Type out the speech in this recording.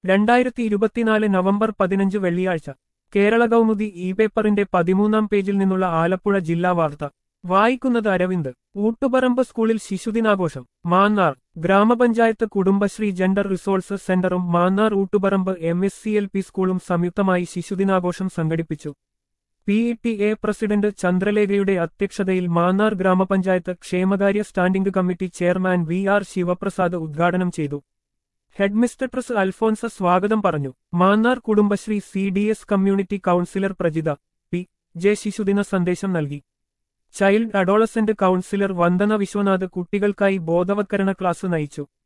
രണ്ടായിരത്തി ഇരുപത്തിനാല് നവംബർ പതിനഞ്ച് വെള്ളിയാഴ്ച കേരള കൗമുദി ഇ പേപ്പറിന്റെ പതിമൂന്നാം പേജിൽ നിന്നുള്ള ആലപ്പുഴ ജില്ലാ വാർത്ത വായിക്കുന്നത് അരവിന്ദ് ഊട്ടുപറമ്പ് സ്കൂളിൽ ശിശുദിനാഘോഷം മാന്നാർ ഗ്രാമപഞ്ചായത്ത് കുടുംബശ്രീ ജെൻഡർ റിസോഴ്സസ് സെന്ററും Mannar Oottuparambu M S C L P സ്കൂളും സംയുക്തമായി ശിശുദിനാഘോഷം സംഘടിപ്പിച്ചു P E T A president ചന്ദ്രലേഖയുടെ അധ്യക്ഷതയിൽ മാന്നാർ ഗ്രാമപഞ്ചായത്ത് ക്ഷേമകാര്യ standing committee chairman V R Sivaprasad ഉദ്ഘാടനം ചെയ്തു ഹെഡ്മിസ്റ്റർട്രസ് അൽഫോൻസ സ്വാഗതം പറഞ്ഞു Mannar Kudumbashree C D S community counsellor Prajitha P J ശിശുദിന സന്ദേശം നൽകി child adolescent counsellor Vandana Viswanath കുട്ടികൾക്കായി ബോധവത്കരണ ക്ലാസ് നയിച്ചു